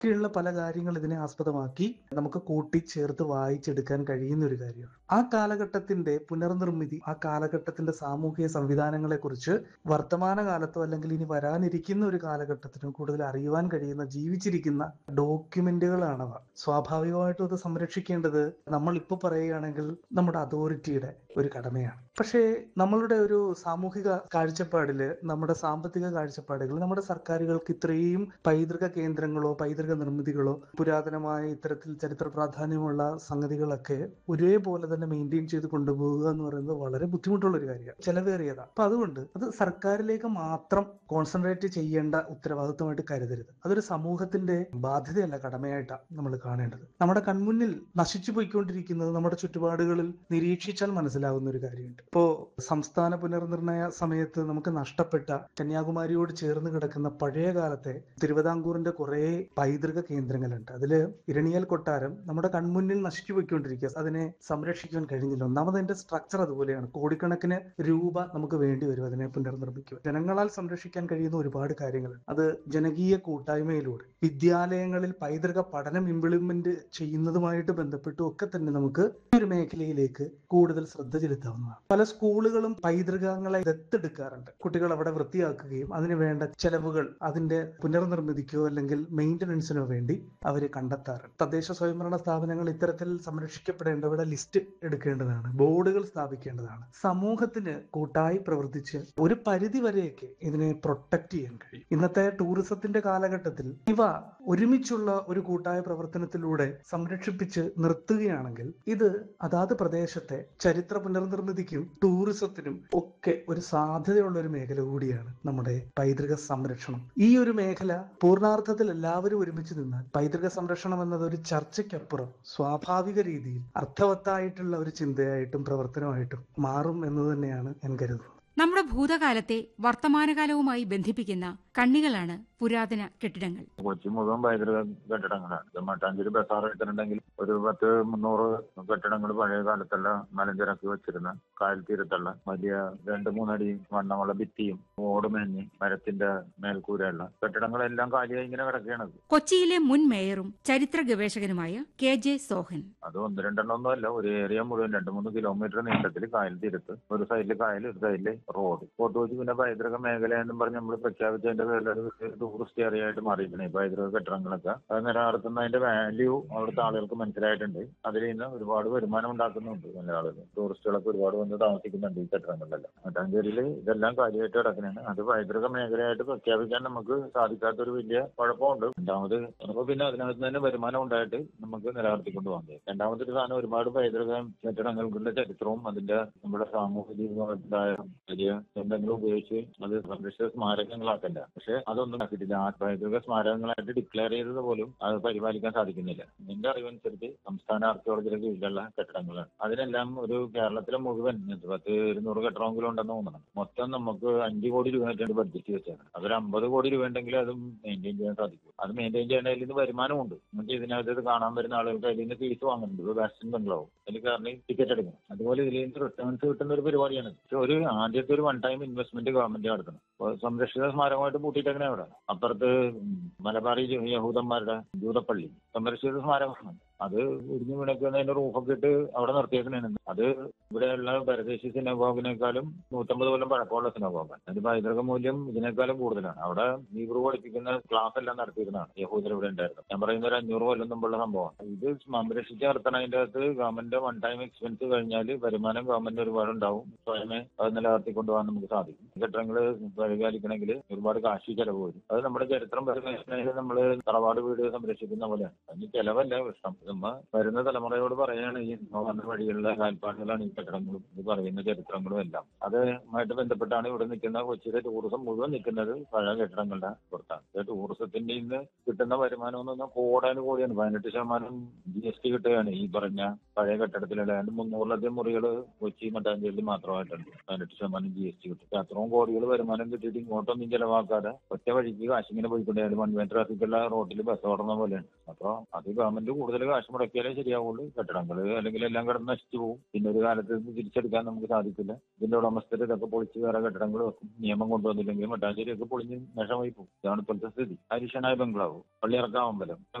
ഒക്കെയുള്ള പല കാര്യങ്ങൾ ഇതിനെ ആസ്പദമാക്കി നമുക്ക് കൂട്ടിച്ചേർത്ത് വായിച്ചെടുക്കാൻ കഴിയുന്ന ഒരു കാര്യമാണ് ആ കാലഘട്ടത്തിന്റെ പുനർനിർമ്മിതി ആ കാലഘട്ടത്തിന്റെ സാമൂഹിക സംവിധാനങ്ങളെ കുറിച്ച് വർത്തമാന കാലത്തോ അല്ലെങ്കിൽ ഇനി വരാനിരിക്കുന്ന ഒരു കാലഘട്ടത്തിനോ കൂടുതൽ അറിയുവാൻ കഴിയുന്ന ജീവിച്ചിരിക്കുന്ന ഡോക്യുമെന്റുകളാണവ സ്വാഭാവികമായിട്ടും അത് സംരക്ഷിക്കേണ്ടത് നമ്മൾ ഇപ്പോൾ പറയുകയാണെങ്കിൽ നമ്മുടെ അതോറിറ്റിയുടെ ഒരു കടമയാണ് പക്ഷേ നമ്മളുടെ ഒരു സാമൂഹിക കാഴ്ചപ്പാടില് നമ്മുടെ സാമ്പത്തിക കാഴ്ചപ്പാടുകൾ നമ്മുടെ സർക്കാരുകൾക്ക് ഇത്രയും പൈതൃക കേന്ദ്രങ്ങളോ പൈതൃക നിർമ്മിതികളോ പുരാതനമായ ഇത്തരത്തിൽ ചരിത്ര പ്രാധാന്യമുള്ള സംഗതികളൊക്കെ ഒരേപോലെ തന്നെ മെയിൻറ്റെയിൻ ചെയ്ത് കൊണ്ടുപോകുക എന്ന് പറയുന്നത് വളരെ ബുദ്ധിമുട്ടുള്ള ഒരു കാര്യമാണ് ചെലവേറിയതാണ് അപ്പൊ അതുകൊണ്ട് അത് സർക്കാരിലേക്ക് മാത്രം കോൺസെൻട്രേറ്റ് ചെയ്യേണ്ട ഉത്തരവാദിത്വമായിട്ട് കരുതരുത് അതൊരു സമൂഹത്തിന്റെ ബാധ്യതയല്ല കടമയായിട്ടാണ് നമ്മൾ കാണേണ്ടത് നമ്മുടെ കൺമുന്നിൽ നശിച്ചു പോയിക്കൊണ്ടിരിക്കുന്നത് നമ്മുടെ ചുറ്റുപാടുകളിൽ നിരീക്ഷിച്ചാൽ മനസ്സിലാകുന്ന ഒരു കാര്യമുണ്ട് ഇപ്പോ സംസ്ഥാന പുനർനിർണയ സമയത്ത് നമുക്ക് നഷ്ടപ്പെട്ട കന്യാകുമാരിയോട് ചേർന്ന് കിടക്കുന്ന പഴയ കാലത്തെ തിരുവിതാംകൂറിന്റെ കുറെ പൈതൃക കേന്ദ്രങ്ങളുണ്ട് അതില് ഇരണിയൽ കൊട്ടാരം നമ്മുടെ കൺമുന്നിൽ നശിച്ചു പോയിക്കൊണ്ടിരിക്കുക അതിനെ സംരക്ഷിക്കാൻ കഴിഞ്ഞില്ല ഒന്നാമത് അതിന്റെ സ്ട്രക്ചർ അതുപോലെയാണ് കോടിക്കണക്കിന് രൂപ നമുക്ക് വേണ്ടി വരും അതിനെ പുനർനിർമ്മിക്കുക ജനങ്ങളാൽ സംരക്ഷിക്കാൻ കഴിയുന്ന ഒരുപാട് കാര്യങ്ങളുണ്ട് അത് ജനകീയ കൂട്ടായ്മയിലൂടെ വിദ്യാലയങ്ങളിൽ പൈതൃക പഠനം ഇംപ്ലിമെന്റ് ചെയ്യുന്നതുമായിട്ട് ബന്ധപ്പെട്ടും ഒക്കെ തന്നെ നമുക്ക് ഈ ഒരു മേഖലയിലേക്ക് കൂടുതൽ ശ്രദ്ധ ചെലുത്താവുന്നതാണ് പല സ്കൂളുകളും പൈതൃകങ്ങളെ ദത്തെടുക്കാറുണ്ട് കുട്ടികൾ അവിടെ വൃത്തിയാക്കുകയും അതിന് വേണ്ട ചെലവുകൾ അതിന്റെ പുനർനിർമ്മിതിക്കോ അല്ലെങ്കിൽ മെയിന്റനൻസിനോ വേണ്ടി അവർ കണ്ടെത്താറുണ്ട് തദ്ദേശ സ്വയംഭരണ സ്ഥാപനങ്ങൾ ഇത്തരത്തിൽ സംരക്ഷിക്കപ്പെടേണ്ടവരുടെ ലിസ്റ്റ് എടുക്കേണ്ടതാണ് ബോർഡുകൾ സ്ഥാപിക്കേണ്ടതാണ് സമൂഹത്തിന് കൂട്ടായി പ്രവർത്തിച്ച് ഒരു പരിധി വരെയൊക്കെ ഇതിനെ പ്രൊട്ടക്ട് ചെയ്യാൻ കഴിയും ഇന്നത്തെ ടൂറിസത്തിന്റെ കാലഘട്ടത്തിൽ ഇവ ഒരുമിച്ചുള്ള ഒരു കൂട്ടായ പ്രവർത്തനത്തിലൂടെ സംരക്ഷിപ്പിച്ച് നിർത്തുകയാണെങ്കിൽ ഇത് അതാത് പ്രദേശത്തെ ചരിത്ര പുനർനിർമ്മിതിക്കും ടൂറിസത്തിനും ഒക്കെ ഒരു സാധ്യതയുള്ള ഒരു മേഖല കൂടിയാണ് നമ്മുടെ പൈതൃക സംരക്ഷണം ഈ ഒരു മേഖല പൂർണ്ണാർത്ഥത്തിൽ എല്ലാവരും ഒരുമിച്ച് നിന്നാൽ പൈതൃക സംരക്ഷണം എന്നത് ഒരു ചർച്ചയ്ക്കപ്പുറം സ്വാഭാവിക രീതിയിൽ അർത്ഥവത്തായിട്ടുള്ള ഒരു ചിന്തയായിട്ടും പ്രവർത്തനമായിട്ടും മാറും എന്ന് തന്നെയാണ് ഞാൻ കരുതുന്നത് നമ്മുടെ ഭൂതകാലത്തെ വർത്തമാനകാലവുമായി ബന്ധിപ്പിക്കുന്ന കണ്ണികളാണ് പുരാതന കെട്ടിടങ്ങൾ കൊച്ചി മുഴുവൻ പൈതൃക കെട്ടിടങ്ങളാണ് ഇത് മട്ടാഞ്ചേരി ബസാർ എടുത്തിട്ടുണ്ടെങ്കിൽ ഒരു പത്ത് മുന്നൂറ് കെട്ടിടങ്ങൾ പഴയ കാലത്തുള്ള മലഞ്ചരക്ക് വെച്ചിരുന്ന കായൽ തീരത്തുള്ള വലിയ രണ്ട് മൂന്നടി വണ്ണമുള്ള ഭിത്തിയും ഓടുമേഞ്ഞ് മരത്തിന്റെ മേൽക്കൂരയുള്ള കെട്ടിടങ്ങളെല്ലാം കാലിയായി ഇങ്ങനെ കിടക്കുകയാണ് കൊച്ചിയിലെ മുൻ മേയറും ചരിത്ര ഗവേഷകനുമായ കെ ജെ സോഹൻ അത് ഒന്ന് രണ്ടെണ്ണം ഒന്നും അല്ല ഒരു ഏരിയ മുഴുവൻ രണ്ട് മൂന്ന് കിലോമീറ്റർ നീളത്തിൽ കായൽ തീരത്ത് ഒരു സൈഡിൽ കായൽ ഒരു സൈഡിൽ റോഡ് ഫോർട്ട് കൊച്ചി പിന്നെ പൈതൃക മേഖല എന്നും പറഞ്ഞ് നമ്മൾ പ്രഖ്യാപിച്ചതിന്റെ പേരിൽ ഒരു ടൂറിസ്റ്റ് ഏരിയ ആയിട്ട് മാറിയിരിക്കണേ ഈ പൈതൃക കെട്ടിടങ്ങളൊക്കെ അത് നിലനിർത്തുന്നതിന്റെ വാല്യൂ അവിടുത്തെ ആളുകൾക്ക് മനസ്സിലായിട്ടുണ്ട് അതിൽ നിന്ന് ഒരുപാട് വരുമാനം ഉണ്ടാക്കുന്നുണ്ട് നല്ല ആളുകൾ ടൂറിസ്റ്റുകളൊക്കെ ഒരുപാട് വന്ന് താമസിക്കുന്നുണ്ട് ഈ കെട്ടിടങ്ങളിലെല്ലാം മട്ടാഞ്ചേരിയിൽ ഇതെല്ലാം കാര്യമായിട്ട് കിടക്കുന്നതാണ് അത് പൈതൃക മേഖലയായിട്ട് പ്രഖ്യാപിക്കാൻ നമുക്ക് സാധിക്കാത്തൊരു വലിയ കുഴപ്പമുണ്ട് രണ്ടാമത് നമുക്ക് പിന്നെ അതിനകത്ത് തന്നെ വരുമാനം ഉണ്ടായിട്ട് നമുക്ക് നിലനിർത്തിക്കൊണ്ട് പോകാൻ കഴിയും രണ്ടാമത്തെ ഒരു സാധനം ഒരുപാട് പൈതൃക കെട്ടിടങ്ങൾക്കുള്ള ചരിത്രവും അതിന്റെ നമ്മുടെ സാമൂഹികമായ വലിയ എന്തെങ്കിലും ഉപയോഗിച്ച് അത് സംരക്ഷിത സ്മാരകങ്ങളാക്കല്ല പക്ഷെ അതൊന്നും ആക്കിയിട്ടില്ല ആ പൈതൃക സ്മാരകങ്ങളായിട്ട് ഡിക്ലെയർ ചെയ്തത് പോലും അത് പരിപാലിക്കാൻ സാധിക്കുന്നില്ല എന്റെ അറിവനുസരിച്ച് സംസ്ഥാന ആർക്കിയോളജിയുടെ കീഴിലുള്ള കെട്ടിടങ്ങളാണ് അതിനെല്ലാം ഒരു കേരളത്തിലെ മുഴുവൻ പത്ത് ഇരുന്നൂറ് കെട്ടിടമെങ്കിലും ഉണ്ടെന്ന് തോന്നുന്നു മൊത്തം നമുക്ക് അഞ്ച് കോടി രൂപയായിട്ടാണ് ബഡ്ജറ്റ് വെച്ചേക്കുന്നത് അതൊരു അമ്പത് കോടി രൂപ ഉണ്ടെങ്കിൽ അത് മെയിൻറ്റെയിൻ ചെയ്യാൻ സാധിക്കും അത് മെയിൻറ്റെയിൻ ചെയ്യണതിൽ നിന്ന് വരുമാനമുണ്ട് നമുക്ക് ഇതിനകത്ത് ഇത് കാണാൻ വരുന്ന ആളുകൾക്ക് അതിൽ നിന്ന് ഫീസ് വാങ്ങുന്നുണ്ട് ഇത് വെസ്റ്റേൺ ബംഗ്ലാവും അതിൽ കാരണം ടിക്കറ്റ് എടുക്കണം അതുപോലെ ഇതിൽ നിന്ന് റിട്ടേൺസ് കിട്ടുന്ന ഒരു പരിപാടിയാണ് പക്ഷെ ഒരു ആദ്യത്തെ ഒരു വൺ ടൈം ഇൻവെസ്റ്റ്മെന്റ് ഗവൺമെന്റ് നടത്തണം അപ്പോൾ സംരക്ഷിത സ്മാരകമായിട്ട് പൂട്ടിയിട്ടെങ്ങനെ അവിടെ അപ്പുറത്ത് മലബാറി യഹൂദന്മാരുടെ ജൂതപ്പള്ളി സംരക്ഷിത സ്മാരകമാണ് അത് ഇടിഞ്ഞു വീണക്കുന്നതിന്റെ റൂഫൊക്കെ ഇട്ട് അവിടെ നിർത്തിയേക്കണേണ് അത് ഇവിടെയുള്ള പരദേശി സിനഗോഗിനേക്കാളും നൂറ്റമ്പത് കൊല്ലം പഴക്കമുള്ള സിനഗോഗാണ് അതിന്റെ പൈതൃക മൂല്യം ഇതിനേക്കാളും കൂടുതലാണ് അവിടെ ഹീബ്രു പഠിപ്പിക്കുന്ന ക്ലാസ് എല്ലാം നടത്തിയിരുന്നതാണ് യഹൂദർ ഇവിടെ ഉണ്ടായിരുന്നു ഞാൻ പറയുന്ന ഒരു അഞ്ഞൂറ് കൊല്ലം മുമ്പുള്ള സംഭവമാണ് ഇത് സംരക്ഷിച്ച് നിർത്തണതിന്റെ അകത്ത് ഗവൺമെന്റ് വൺ ടൈം എക്സ്പെൻസ് കഴിഞ്ഞാൽ വരുമാനം ഗവൺമെന്റ് ഒരുപാട് ഉണ്ടാവും സ്വയമേ അത് നിലനിർത്തി കൊണ്ടുപോകാൻ നമുക്ക് സാധിക്കും കെട്ടിടങ്ങൾ പരിപാലിക്കണമെങ്കിൽ ഒരുപാട് കാശി ചെലവ് വരും അത് നമ്മുടെ ചരിത്രം പരിപാലിക്കണമെങ്കിൽ നമ്മൾ തറവാട് വീട് സംരക്ഷിക്കുന്ന പോലെയാണ് അതിന് ചെലവല്ല ഇഷ്ടം നമ്മ വരുന്ന തലമുറയോട് പറയുകയാണ് ഈ വന്ന വഴികളിലെ കാൽപ്പാടുകളാണ് ഈ കെട്ടിടങ്ങളും ഇത് പറയുന്ന ചരിത്രങ്ങളും എല്ലാം അതുമായിട്ട് ബന്ധപ്പെട്ടാണ് ഇവിടെ നിൽക്കുന്ന കൊച്ചിയിലെ ടൂറിസം മുഴുവൻ നിൽക്കുന്നത് പഴയ കെട്ടിടങ്ങളുടെ പുറത്താണ് ഈ ടൂറിസത്തിന്റെ ഇന്ന് കിട്ടുന്ന വരുമാനം എന്ന് പറഞ്ഞാൽ കോടാനു കോടിയാണ് പതിനെട്ട് ശതമാനം ജി എസ് ടി കിട്ടുകയാണ് ഈ പറഞ്ഞ പഴയ കെട്ടിടത്തിലുള്ള ഏതാണ്ട് മുന്നൂറിലധികം മുറികൾ കൊച്ചി മട്ടാഞ്ചേരിയിൽ മാത്രമായിട്ടുണ്ട് പതിനെട്ട് ശതമാനം ജി എസ് ടി കിട്ടും അത്രയും കോടികൾ വരുമാനം കിട്ടിയിട്ട് ഇങ്ങോട്ടൊന്നും ചെലവാക്കാതെ ഒറ്റ വഴിക്ക് കാശിങ്ങനെ പോയിക്കൊണ്ടേ വൺ വേ ട്രാഫിക്കുള്ള റോഡിൽ ബസ് ഓടുന്ന പോലെയാണ് അപ്പോൾ അത് ഗവൺമെന്റ് കൂടുതൽ കാശ് കാശ് മുടക്കിയാലേ ശരിയാവുള്ളൂ കെട്ടിടങ്ങൾ അല്ലെങ്കിൽ എല്ലാം കിടന്ന് നശിച്ചു പോകും പിന്നെ ഒരു കാലത്ത് ഇത് തിരിച്ചെടുക്കാൻ നമുക്ക് സാധിക്കില്ല ഇതിന്റെ ഉടമസ്ഥർ ഇതൊക്കെ പൊളിച്ച് വേറെ കെട്ടിടങ്ങൾ വെക്കും നിയമം കൊണ്ടുവന്നില്ലെങ്കിൽ മട്ടാഞ്ചേരിയൊക്കെ പൊളിഞ്ഞ് നഷ്ടമായി പോകും ഇതാണ് ഇപ്പോഴത്തെ സ്ഥിതി ഹരിശനായ ബംഗ്ലാവ് പള്ളിയിറക്കാം അമ്പലം